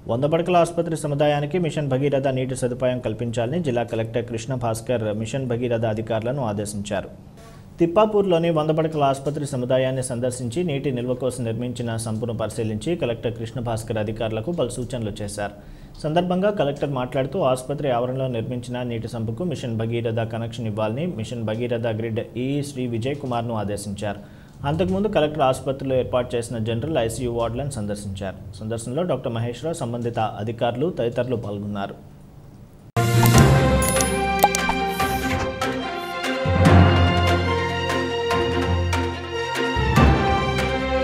వంద పడకల ఆసుపత్రి సముదాయానికి మిషన్ భగీరథ నీటి సదుపాయం కల్పించాలని జిల్లా కలెక్టర్ కృష్ణ భాస్కర్ మిషన్ భగీరథ అధికారులను ఆదేశించారు తిప్పాపూర్లోని వంద పడకల ఆసుపత్రి సముదాయాన్ని సందర్శించి నీటి నిల్వ కోసం నిర్మించిన సంపును పరిశీలించి కలెక్టర్ కృష్ణ భాస్కర్ అధికారులకు పలు సూచనలు చేశారు సందర్భంగా కలెక్టర్ మాట్లాడుతూ ఆసుపత్రి ఆవరణలో నిర్మించిన నీటి సంపుకు మిషన్ భగీరథ కనెక్షన్ ఇవ్వాలని mission Bhagiratha grid EE Shri Vijay కుమార్ను ఆదేశించారు అంతకుముందు కలెక్టర్ ఆసుపత్రిలో ఏర్పాటు చేసిన జనరల్ ఐసీయూ వార్డులను సందర్శించారు సందర్శనలో డాక్టర్ మహేశ్వరరావు సంబంధిత అధికారులు తదితరులు పాల్గొన్నారు